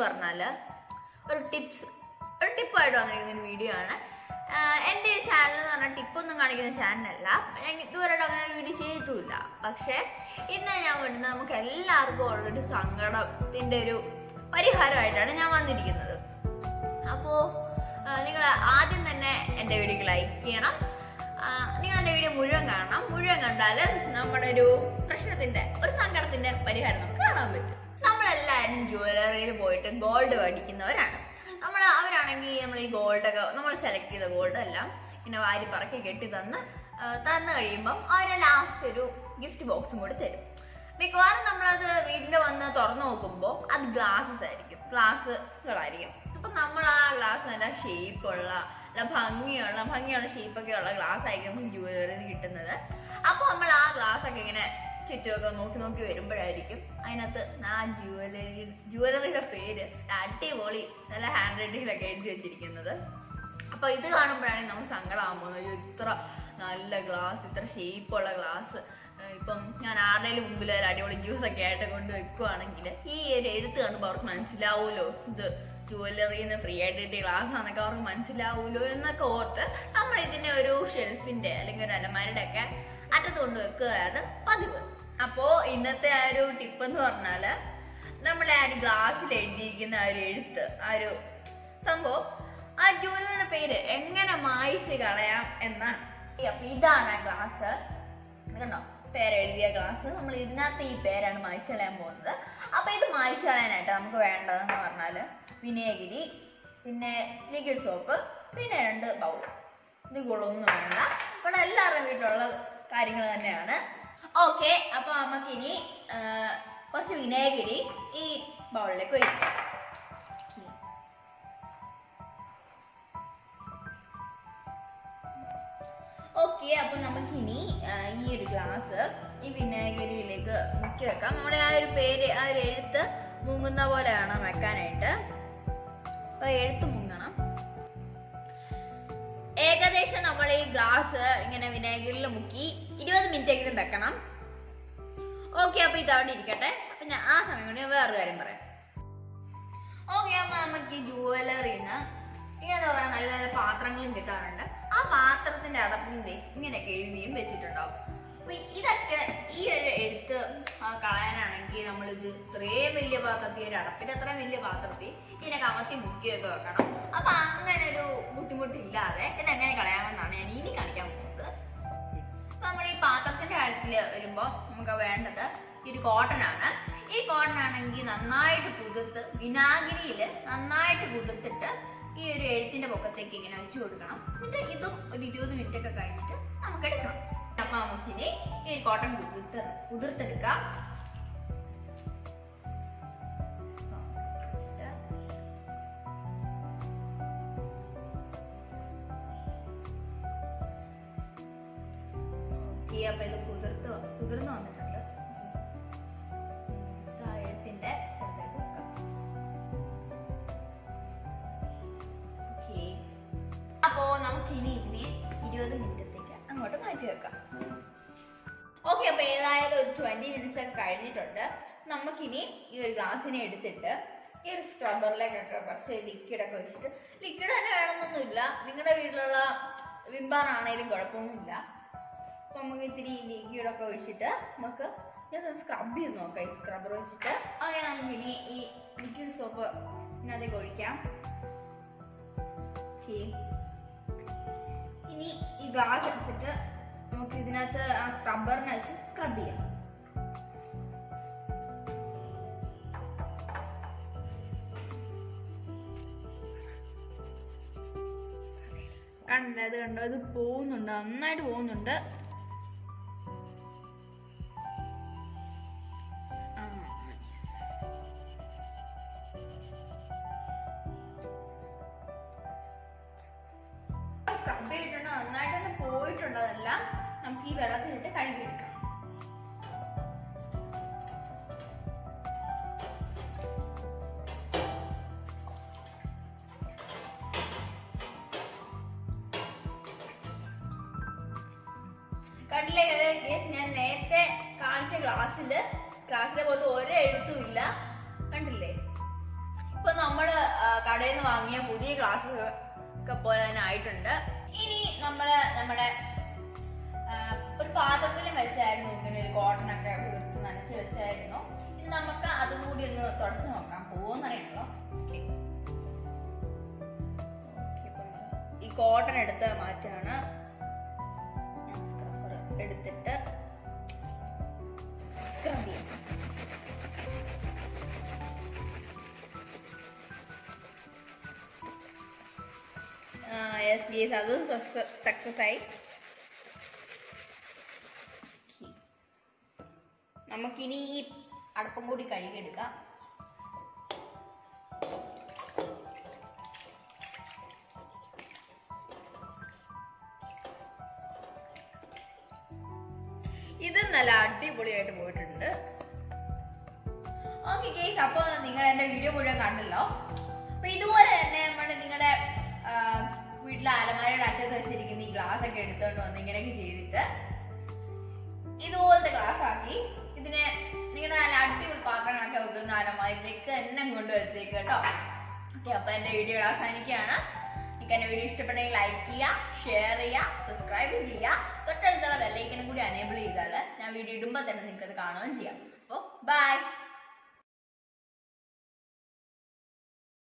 പറഞ്ഞാൽ ഒരു ടിപ്സ് ഒരു ടിപ്പായിട്ട് വന്നിരിക്കുന്ന ഒരു വീഡിയോ ആണ് ആഹ് എൻ്റെ ഈ ചാനൽ എന്ന് പറഞ്ഞാൽ ടിപ്പൊന്നും കാണിക്കുന്ന ചാനലല്ല ഞാൻ ഇതുവരെയായിട്ട് അങ്ങനെ ഒരു വീഡിയോ ചെയ്തിട്ടുമില്ല പക്ഷേ ഇന്ന് ഞാൻ വരുന്നത് നമുക്ക് എല്ലാവർക്കും ഉള്ളൊരു സങ്കടത്തിൻ്റെ ഒരു പരിഹാരമായിട്ടാണ് ഞാൻ വന്നിരിക്കുന്നത് അപ്പോൾ നിങ്ങൾ ആദ്യം തന്നെ എൻ്റെ വീഡിയോക്ക് ലൈക്ക് ചെയ്യണം നിങ്ങൾ എൻ്റെ വീഡിയോ മുഴുവൻ കാണണം മുഴുവൻ കണ്ടാൽ നമ്മുടെ ഒരു പ്രശ്നത്തിൻ്റെ ഒരു സങ്കടത്തിൻ്റെ പരിഹാരം നമുക്ക് കാണാൻ പറ്റും നമ്മളെല്ലാവരും ജ്വല്ലറിയിൽ പോയിട്ട് ഗോൾഡ് മേടിക്കുന്നവരാണ് നമ്മൾ അവരാണെങ്കിൽ നമ്മൾ ഈ ഗോൾഡൊക്കെ നമ്മൾ സെലക്ട് ചെയ്ത ഗോൾഡ് എല്ലാം ഇങ്ങനെ വാരി പറക്കി കെട്ടി തന്ന് ആ, തന്നു കഴിയുമ്പം അവർ ലാസ്റ്റ് ഒരു ഗിഫ്റ്റ് ബോക്സും കൂടി തരും മിക്കവാറും നമ്മളത് വീട്ടിൽ വന്ന് തുറന്നു നോക്കുമ്പോൾ അത് ഗ്ലാസസ് ആയിരിക്കും ഗ്ലാസ്സുകളായിരിക്കും അപ്പൊ നമ്മൾ ആ ഗ്ലാസ് നല്ല ഷേപ്പുള്ള നല്ല ഭംഗിയുള്ള ഭംഗിയുള്ള ഷേപ്പൊക്കെ ഉള്ള ഗ്ലാസ് ആയിരിക്കും നമുക്ക് ജുവലറിയിൽ കിട്ടുന്നത് അപ്പോൾ നമ്മൾ ആ ഗ്ലാസ് ഒക്കെ ഇങ്ങനെ ചുറ്റുമൊക്കെ നോക്കി നോക്കി വരുമ്പോഴായിരിക്കും അതിനകത്ത് ആ ജുവലറി ജുവലറിയുടെ പേര് അടിപൊളി നല്ല ഹാൻഡ് റൈറ്റിങ്ങിലൊക്കെ എഴുതി വെച്ചിരിക്കുന്നത് അപ്പൊ ഇത് കാണുമ്പോഴാണ് നമുക്ക് സങ്കടമാകാൻ പോകുന്നത് അയ്യോ, ഇത്ര നല്ല ഗ്ലാസ് ഇത്ര ഷേപ്പുള്ള ഗ്ലാസ് ഇപ്പം ഞാൻ ആരുടെയും മുമ്പിൽ ഒരു അടിപൊളി ജ്യൂസ് ഒക്കെ ആയിട്ട് കൊണ്ട് വെക്കുവാണെങ്കിൽ ഈ ഒരു എഴുത്ത് കാണുമ്പോൾ അവർക്ക് മനസ്സിലാവുമല്ലോ ഇത് ജുവല്ലറിന്ന് ഫ്രീ ആയിട്ട് കിട്ടിയ ഗ്ലാസ് ആണെന്നൊക്കെ അവർക്ക് മനസ്സിലാവുമല്ലോ എന്നൊക്കെ ഓർത്ത് നമ്മൾ ഇതിനെ ഒരു ഷെൽഫിന്റെ അല്ലെങ്കിൽ ഒരു അലമാരയുടെ ഒക്കെ അറ്റത്ത് കൊണ്ട് വെക്കുകയാണ് പതിവ് അപ്പോ ഇന്നത്തെ ആ ഒരു ടിപ്പ് എന്ന് പറഞ്ഞാല് നമ്മളെ ആ ഒരു ഗ്ലാസ്സിൽ എഴുതിയിരിക്കുന്ന ആ ഒരു എഴുത്ത് ആ ഒരു സംഭവം ആ ജൂലിയുടെ പേര് എങ്ങനെ മായ്ച്ച് കളയാം എന്നാണ് അപ്പൊ ഇതാണ് ആ ഗ്ലാസ് കണ്ടോ പേരെഴുതിയ ഗ്ലാസ് നമ്മൾ ഇതിനകത്ത് ഈ പേരാണ് മായ്ച്ചു കളയാൻ പോകുന്നത് അപ്പൊ ഇത് മായ്ച്ചു കളയാനായിട്ട് നമുക്ക് വേണ്ടതെന്ന് പറഞ്ഞാല് വിനയഗിരി പിന്നെ ലിക്വിഡ് സോപ്പ് പിന്നെ രണ്ട് ബൗൾ ഇത് ഗുളൊന്നും വേണ്ട ഇവിടെ എല്ലാവരുടെയും വീട്ടിലുള്ള കാര്യങ്ങൾ തന്നെയാണ് ഓക്കെ അപ്പൊ നമുക്കിനി ആ, കുറച്ച് വിനയഗിരി ഈ ബൗളിലേക്ക് ഒഴിക്കാം ഓക്കെ അപ്പൊ നമുക്കിനി ആ, ഈ ഒരു ഗ്ലാസ് ഈ വിനാഗിരിയിലേക്ക് മുക്കി വെക്കാം നമ്മുടെ ആ ഒരു പേര് ആ ഒരു എഴുത്ത് മുങ്ങുന്ന പോലെ വേണം വെക്കാനായിട്ട് അപ്പൊ എഴുത്ത് മുങ്ങണം ഏകദേശം നമ്മൾ ഈ ഗ്ലാസ് ഇങ്ങനെ വിനാഗിരിയിൽ മുക്കി ഇരുപത് മിനിറ്റ് എങ്കിലും വെക്കണം ഓക്കെ അപ്പൊ ഇത് അവിടെ ഇരിക്കട്ടെ അപ്പൊ ഞാൻ ആ സമയം കൊണ്ട് ഞാൻ വേറൊരു കാര്യം പറയാം ഓക്കെ അപ്പൊ നമുക്ക് ഈ ജുവലറിന്ന് ഇങ്ങനെ പറയാ നല്ല നല്ല പാത്രങ്ങളും കിട്ടാറുണ്ട് ആ പാത്രത്തിന്റെ അടപ്പിൽ ദേ ഇങ്ങനെയൊക്കെ എഴുതിയും വെച്ചിട്ടുണ്ടാവും അപ്പൊ ഇതൊക്കെ ഈ ഒരു എഴുത്ത് ആ, കളയാനാണെങ്കിൽ നമ്മൾ ഇത് ഇത്രയും വലിയ പാത്രത്തിൽ ഒരു അടപ്പിന്റെ അത്രയും വലിയ പാത്രത്തിൽ ഇങ്ങനെ കമത്തി മുക്കിയൊക്കെ വെക്കണം അപ്പൊ അങ്ങനെ ഒരു ബുദ്ധിമുട്ടില്ലാതെ ഇതെങ്ങനെ കളയാമെന്നാണ് ഞാൻ ഇനി കാണിക്കാൻ പോകുന്നത് അപ്പൊ നമ്മൾ ഈ പാത്രത്തിന്റെ കാര്യത്തിൽ വരുമ്പോൾ നമുക്ക് വേണ്ടത് ഈ ഒരു കോട്ടൺ ആണ് ഈ കോട്ടൺ ആണെങ്കിൽ നന്നായിട്ട് കുതിർത്ത് വിനാഗിരിയിൽ നന്നായിട്ട് കുതിർത്തിട്ട് ഈ ഒരു എഴുത്തിന്റെ പൊക്കത്തേക്ക് ഇങ്ങനെ വെച്ച് കൊടുക്കണം എന്നിട്ട് ഇതും ഒരു ഇരുപത് മിനിറ്റ് ഒക്കെ കഴിഞ്ഞിട്ട് നമുക്ക് എടുക്കണം അപ്പൊ നമുക്കിനി ഈ ഒരു കോട്ടൺ കുതിർത്ത് കുതിർത്തെടുക്കാം വെച്ചിട്ട് ഓക്കെ അപ്പൊ ഇത് കുതിർത്ത് കുതിർന്ന് വന്നിട്ടുണ്ട് ഇത് ആ എഴുത്തിന്റെ പുറത്തേക്ക് വെക്കാം ഓക്കെ അപ്പോ നമുക്ക് ഇനി ഇതിനെ ഇരുപത് മിനിറ്റത്തേക്ക് അങ്ങോട്ട് മാറ്റി വെക്കാം ഓക്കെ അപ്പൊ ഏതായാലും ഒരു ട്വന്റി മിനിറ്റ്സ് ഒക്കെ കഴിഞ്ഞിട്ടുണ്ട് നമുക്കിനി ഈ ഒരു ഗ്ലാസ്സിനെ എടുത്തിട്ട് ഈ ഒരു സ്ക്രബറിലേക്കൊക്കെ കുറച്ച് ലിക്വിഡ് ഒക്കെ ഒഴിച്ചിട്ട് ലിക്വിഡ് തന്നെ വേണമെന്നൊന്നുമില്ല നിങ്ങളുടെ വീട്ടിലുള്ള വിംബാർ ആണെങ്കിലും കുഴപ്പമൊന്നുമില്ല അപ്പൊ നമുക്ക് ഇത്തിരി ലിക്വിഡ് ഒക്കെ ഒഴിച്ചിട്ട് നമുക്ക് ഇതൊന്ന് സ്ക്രബ് ചെയ്ത് നോക്കാം ഈ സ്ക്രബർ വെച്ചിട്ട് അങ്ങനെ നമുക്ക് ഇനി ഈ ലിക്വിഡ് സോപ്പ് ഇതിനകത്തേക്ക് ഒഴിക്കാം ഓക്കെ ഇനി ഈ ഗ്ലാസ് എടുത്തിട്ട് നമുക്ക് ഇതിനകത്ത് ആ സ്ക്രബറിനെ വെച്ച് സ്ക്രബ് ചെയ്യാം കണ്ടില്ല ഇത് കണ്ടോ ഇത് പോകുന്നുണ്ട് നന്നായിട്ട് പോകുന്നുണ്ട് ആ, yes. സ്ക്രബ് ചെയ്തിട്ടുണ്ട് നന്നായിട്ട് തന്നെ പോയിട്ടുണ്ട് അതെല്ലാം നമുക്ക് ഈ വെള്ളത്തിലിട്ട് കഴുകിയെടുക്കാം കണ്ടില്ലേ കേസ് ഞാൻ നേരത്തെ കാണിച്ച ഗ്ലാസ്സിൽ ഗ്ലാസ്സിലെ പോലത്തെ ഒരു എഴുത്തും ഇല്ല കണ്ടില്ലേ ഇപ്പൊ കടയിൽ നിന്ന് വാങ്ങിയ പുതിയ ഗ്ലാസ് ഒക്കെ പോലെ തന്നെ ആയിട്ടുണ്ട് ഇനി നമ്മള് നമ്മുടെ ആ, ഒരു പാത്രത്തിൽ വെച്ചായിരുന്നു ഇങ്ങനെ ഒരു കോട്ടൺ ഒക്കെ കുതിർത്ത് നനച്ച് വെച്ചായിരുന്നു ഇനി നമുക്ക് അതും കൂടി ഒന്ന് തുടച്ച് നോക്കാം പോവെന്നറിയണല്ലോ Okay. Okay, അപ്പൊ നമ്മള് ഈ കോട്ടൺ എടുത്ത് മാറ്റാണ് സ്ക്രബ്ബർ എടുത്തിട്ട് സ്ക്രബ് ചെയ്യാം യെസ് യെസ് അതും സക്സസ് ആയി നമുക്കിനി ഈ അടപ്പം കൂടി കഴുകിയെടുക്കാം ഇത് നല്ല അടിപൊളിയായിട്ട് പോയിട്ടുണ്ട് ഓക്കെ കേസ് അപ്പോൾ നിങ്ങൾ എൻ്റെ വീഡിയോ മുഴുവൻ കണ്ടല്ലോ അപ്പൊ ഇതുപോലെ തന്നെ നമ്മൾ നിങ്ങളുടെ വീട്ടിലെ അലമാരയുടെ അറ്റത്ത് വെച്ചിരിക്കുന്ന ഈ ഗ്ലാസ് ഒക്കെ എടുത്തോണ്ട് വന്ന് ഇങ്ങനെയൊക്കെ ചെയ്തിട്ട് ഇതുപോലത്തെ ഗ്ലാസ് ആക്കി ഇതിനെ നിങ്ങളുടെ നല്ല അടിപൊളി പാത്രങ്ങളൊക്കെ വെക്കുന്ന അലമാരിലേക്ക് തന്നെ കൊണ്ട് വെച്ചേക്ക് കേട്ടോ ഓക്കെ അപ്പൊ എന്റെ വീഡിയോ അവസാനിക്കുകയാണ് നിങ്ങൾക്ക് എന്റെ വീഡിയോ ഇഷ്ടപ്പെട്ടെങ്കിൽ ലൈക്ക് ചെയ്യുക ഷെയർ ചെയ്യുക സബ്സ്ക്രൈബ് ചെയ്യുക തൊട്ടടുത്തുള്ള ബെല്ലൈക്കനും കൂടി അനേബിൾ ചെയ്താൽ ഞാൻ വീഡിയോ ഇടുമ്പോൾ തന്നെ നിങ്ങൾക്ക് അത് കാണുകയും ചെയ്യാം അപ്പോൾ ബൈ